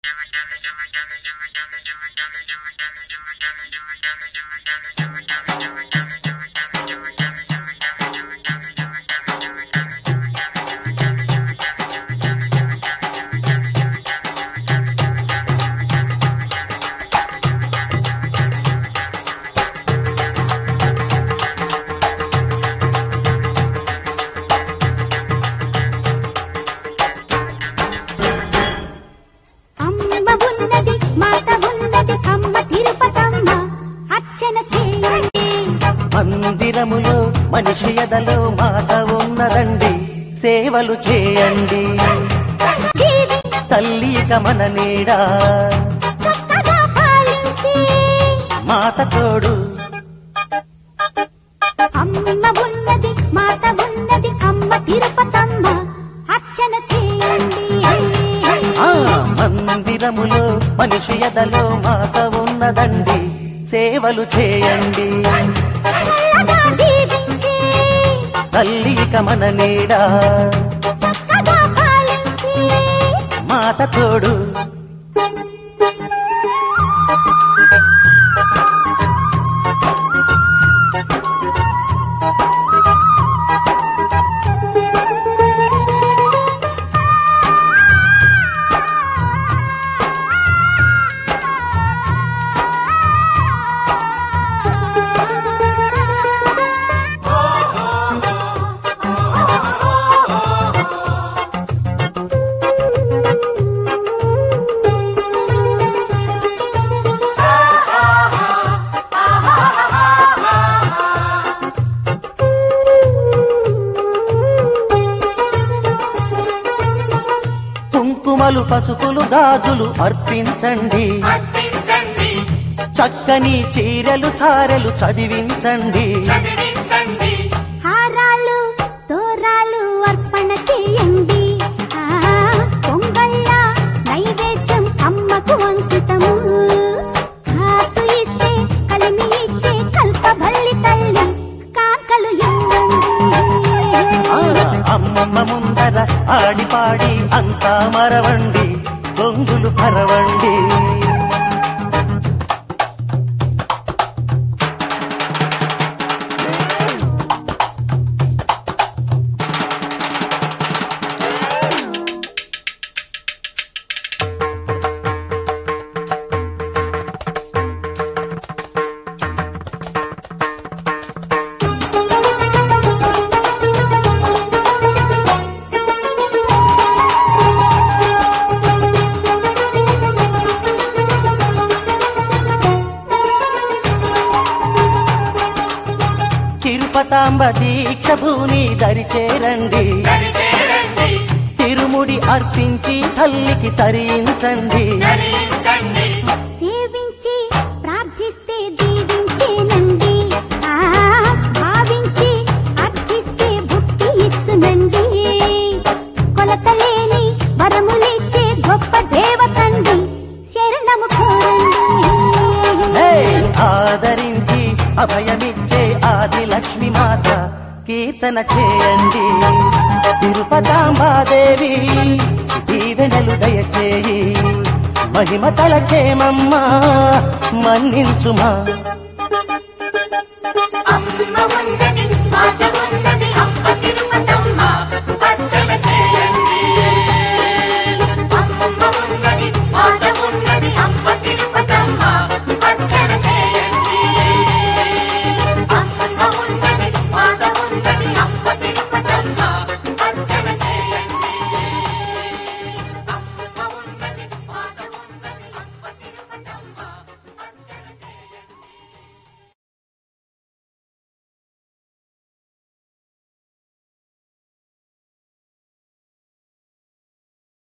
అమ్మ ఉన్నది మాట ఉన్నది అమ్మ తిరుపతమ్మ అర్చన చేయండి మందిరములో మనిషి ఎదలో మాత ఉన్నదండి సేవలు చేయండి దేవి తల్లి ఇక మన నీడా చక్కగా పాలించి మాత తోడు అమ్మ ఉన్నది మాట ఉన్నది అమ్మ తిరుపతమ్మ అర్చన చేయండి ఆ మందిరములో మనిషి ఎదలో మాత ఉన్నదండి సేవలు చేయండి చల్లగా దీవించి తల్లి ఇక మన నీడా చక్కగా పాలించి మాత తోడు కుంకుమలు పసుపులు గాజులు అర్పించండి చక్కని చీరలు సారెలు చదివించండి హారాలు తోరాలు అర్పణ చేయండి ఆ, పొంగళ్ళ నైవేద్యం అమ్మకు అంకితము కాసు ఇస్తే కలిమి ఇచ్చే కల్పభల్లి తల్లి కాకలు ఆ, ఇవ్వండి అమ్మమ్మ ముందర ఆడి పాడి అంతా మరవండి గొంగులు పరవండి తిరుపతాంబ దీక్ష భూమి దరిచేరండి తిరుముడి అర్పించి తల్లికి తరించండి సేవించి ప్రార్థిస్తే దీవించేనండి ఆ, భావించి అర్థిస్తే భక్తి ఇచ్చునండి కొలతలేని వరములిచ్చే గొప్ప దేవతండి శరణము హే! కోరండి ఆదరించి అభయమిచ్చే ఆది లక్ష్మి మాత కీర్తన చేయండి తిరుపతాంబాదేవి దీవెనలు దయచేయి మహిమ తలచేమమ్మా మన్నించుమా అమ్మ ఉందే